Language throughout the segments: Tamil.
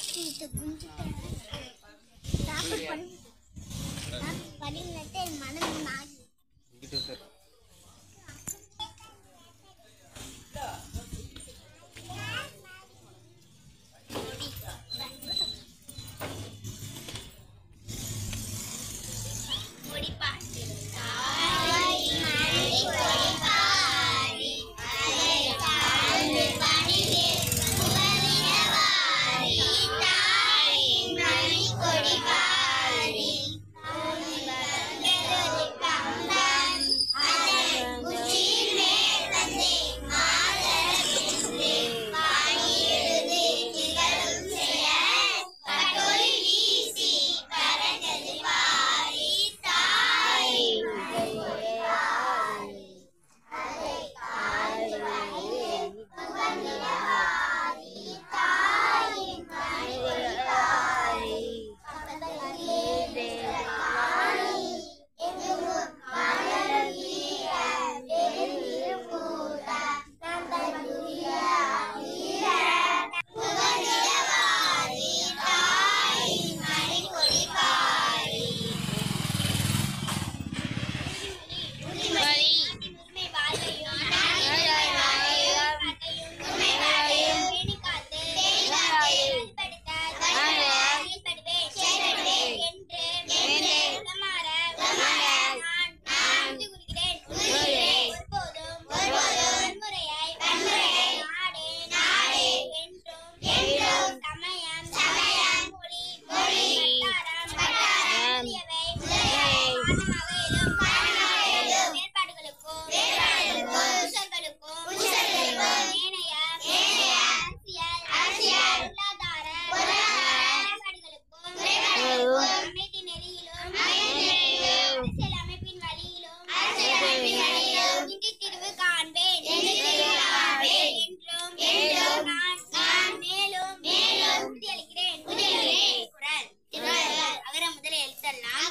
இது குஞ்சுட்டேன் சாப்பிட்டு பண்ணி சாப்பிட்டு பண்ணிட்டு மனம் மாறி இங்கிட்டு சார் அமைதி நெறியிலும் அரசியல் அமைப்பின் வழியிலும் இன்றி தீர்வு காண்பேன் என்றும் நான் நான் மேலும் உறுதியளிக்கிறேன் குரல் அகர முதல் எழுத்தெல்லாம்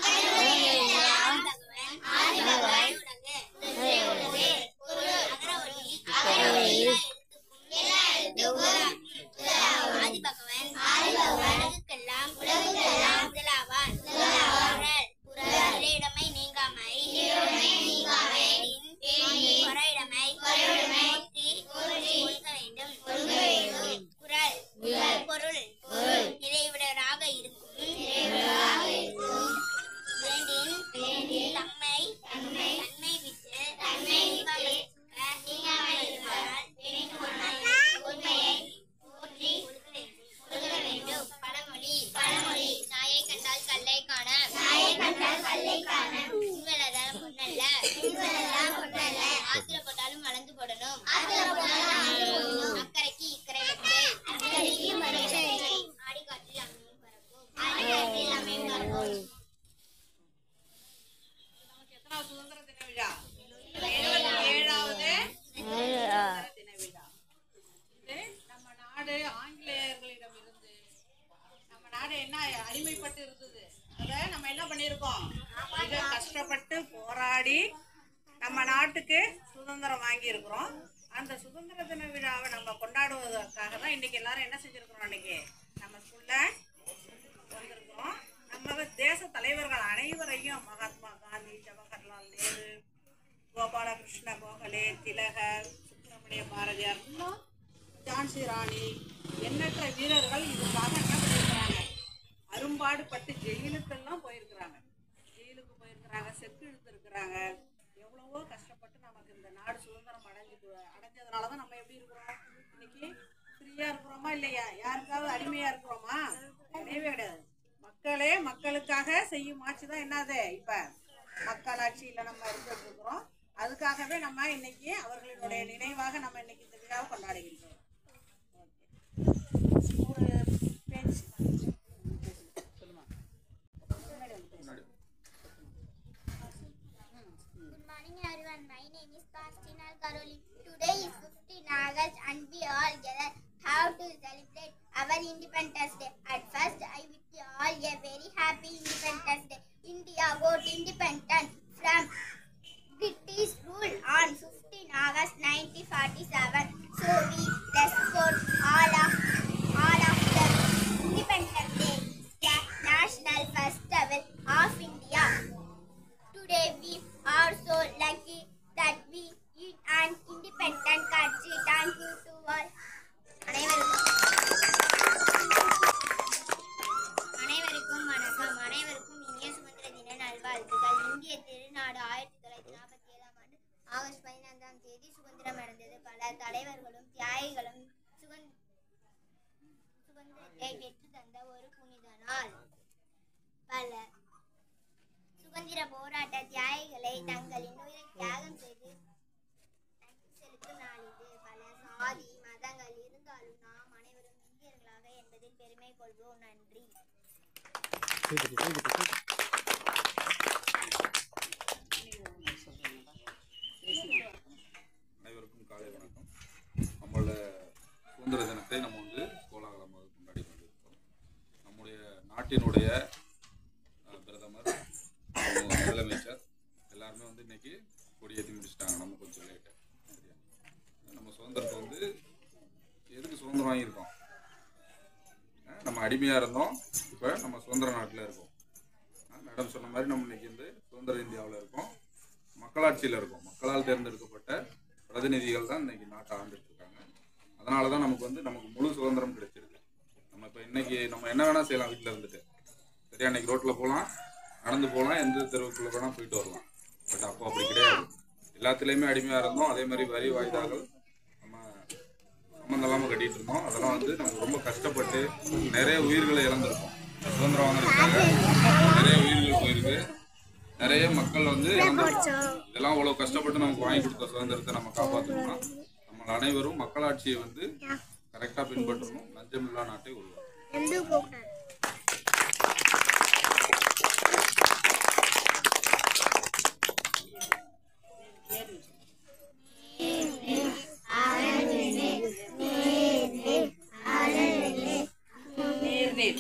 ஆதிபகவன் உலகு அகர ஒளி எல்லா எழுத்துக்கும் ஆதிபகவன் உலகுக்கெல்லாம் முதலாவான் குரல் குரலிடமை நீங்காமை பொறையிடமை போற்றி ஒழுக வேண்டும் குரல் பொருள் நிறைவுடராக இருக்கும் வேண்டின் தம்மை தன்மை விட்டு நீங்காமல் இருப்பாரால் உண்மையை போற்றி ஒழுக வேண்டும் பழமொழி பழமொழி நாயை கண்டால் கல்லை காண நாயை கண்டால் கல்லை காண உண்மையிலதான் பொண்ணல்ல உண்மையிலதான் பொண்ணல்ல ஆத்திர போட்டாலும் வளர்ந்து போடணும் ஆத்திர போட்டாலும் அக்கறைக்கு இக்கரை வெட்டு அக்கறைக்கு மறைச்சு ஆடி காற்றில் அமையும் பறக்கும் ஆடி காற்றில் அமையும் பறக்கும் நமக்கு எத்தனாவது சுதந்திர தின விழா எழுபத்தி ஏழாவது சுதந்திர தின விழா இது நம்ம நாடு ஆங்கிலேயர்களிடம் இருந்து நம்ம நாடு என்ன அடிமைப்பட்டு இருந்தது அதை நம்ம என்ன பண்ணியிருக்கோம் மிக கஷ்டப்பட்டு போராடி நம்ம நாட்டுக்கு சுதந்திரம் வாங்கி இருக்கிறோம் அந்த சுதந்திர தின விழாவை நம்ம கொண்டாடுவதற்காக தான் இன்னைக்கு எல்லாரும் என்ன செஞ்சிருக்கிறோம் இன்னைக்கு நம்ம ஸ்கூல்ல வந்திருக்கிறோம் நம்ம தேச தலைவர்கள் அனைவரையும் மகாத்மா காந்தி ஜவஹர்லால் நேரு கோபாலகிருஷ்ண கோகலே திலகர் சுப்பிரமணிய பாரதியார் இன்னும் ஜான்சி ராணி எண்ணற்ற வீரர்கள் இதுக்காக என்ன பண்ணியிருக்கிறாங்க அரும்பாடுபட்டு ஜெயிலுக்கெல்லாம் போயிருக்கிறாங்க ஜெயிலுக்கு போயிருக்கிறாங்க செத்து இழுத்துருக்கிறாங்க எவ்வளவோ கஷ்டப்பட்டு நமக்கு இந்த நாடு சுதந்திரம் அடைஞ்சு அடைஞ்சதுனால தான் நம்ம எப்படி இருக்கிறோம் இன்னைக்கு ஃப்ரீயா இருக்கிறோமா இல்லையா யாருக்காவது அடிமையா இருக்கிறோமா கிடையவே கிடையாது மக்களே மக்களுக்காக செய்யும் ஆட்சி தான் என்னது இப்ப மக்களாட்சியில நம்ம இருந்துட்டு இருக்கிறோம் அதுக்காகவே நம்ம இன்னைக்கு அவர்களினுடைய நினைவாக நம்ம இன்னைக்கு இந்த விழாவை கொண்டாடுகின்றோம் ஒரு பேச்சு சொல்லுமா Good morning everyone. My name is Constantine Caroline. Today is 15 August and we all gather how to celebrate our Independence Day. At first, I wish you all a very happy Independence Day. India got independent from British rule on 15 August 1947. So we let's support all of all of the independent சுதந்திரத்தை பெற்று தந்த ஒரு புனித நாள் பல சுதந்திர போராட்ட தியாகிகளை தங்களின் உயிரை தியாகம் செய்து நன்றி செலுத்தும் நாள் இது பல சாதி மதங்கள் இருந்தாலும் நாம் அனைவரும் இந்தியர்களாக என்பதில் பெருமை கொள்வோம் நன்றி அனைவருக்கும் காலை வணக்கம் நம்மளோட சுதந்திர தினத்தை நம்ம வந்து கோலாகலமாக கொண்டாடி கொண்டிருக்கிறோம் நம்முடைய நாட்டினுடைய அஹ், பிரதமர் நம்ம முதலமைச்சர் எல்லாருமே வந்து இன்னைக்கு கொடியேற்றி முடிச்சிட்டாங்க நம்ம கொஞ்சம் லேட்டு சரியா நம்ம சுதந்திரத்தை வந்து எதுக்கு சுதந்திரம் வாங்கியிருக்கோம் அஹ், நம்ம அடிமையாக இருந்தோம் இப்போ நம்ம சுதந்திர நாட்டில் இருக்கோம் அஹ், மேடம் சொன்ன மாதிரி நம்ம இன்னைக்கு வந்து சுதந்திர இந்தியாவில் இருக்கோம் மக்களாட்சியில் இருக்கோம் மக்களால் தேர்ந்தெடுக்கப்பட்ட பிரதிநிதிகள் தான் இன்னைக்கு நாட்டை ஆண்டுட்டு இருக்காங்க அதனால தான் நமக்கு வந்து நமக்கு முழு சுதந்திரம் கிடைச்சிருக்கு நம்ம இப்போ இன்னைக்கு நம்ம என்ன வேணால் செய்யலாம் வீட்டில் இருந்துட்டு சரியா இன்னைக்கு ரோட்டில் போகலாம் நடந்து போகலாம் எந்த தெருவுக்குள்ள வேணால் போயிட்டு வரலாம் பட் அப்போ அப்படி கிடையாது எல்லாத்துலேயுமே அடிமையாக இருந்தோம் அதே மாதிரி வரி வாய்தாக்கள் நம்ம சம்மந்தம் இல்லாமல் கட்டிட்டு இருந்தோம் அதெல்லாம் வந்து நம்ம ரொம்ப கஷ்டப்பட்டு நிறைய உயிர்களை இழந்திருக்கோம் சுதந்திரம் வாங்குறதுக்காக நிறைய உயிர்கள் போயிருக்கு நிறைய மக்கள் வந்து இறந்திருக்கோம். இதெல்லாம் அவ்வளவு கஷ்டப்பட்டு நமக்கு வாங்கி கொடுத்த சுதந்திரத்தை நம்ம காப்பாற்றணும்னா நம்ம அனைவரும் மக்களாட்சியை வந்து கரெக்டா பின்பற்றணும் லஞ்சமில்லா நாட்டை உருவாக்கணும் நீர் நீர்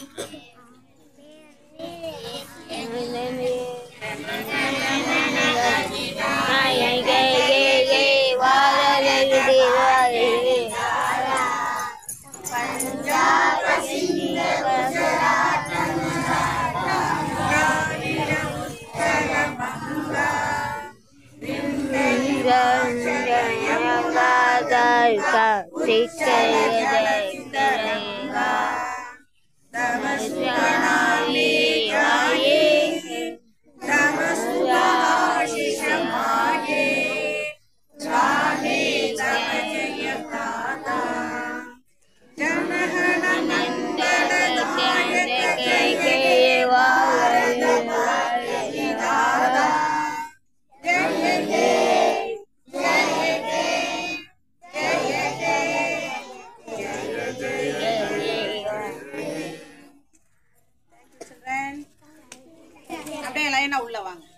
children. அப்படியே லைனா உள்ள வாங்க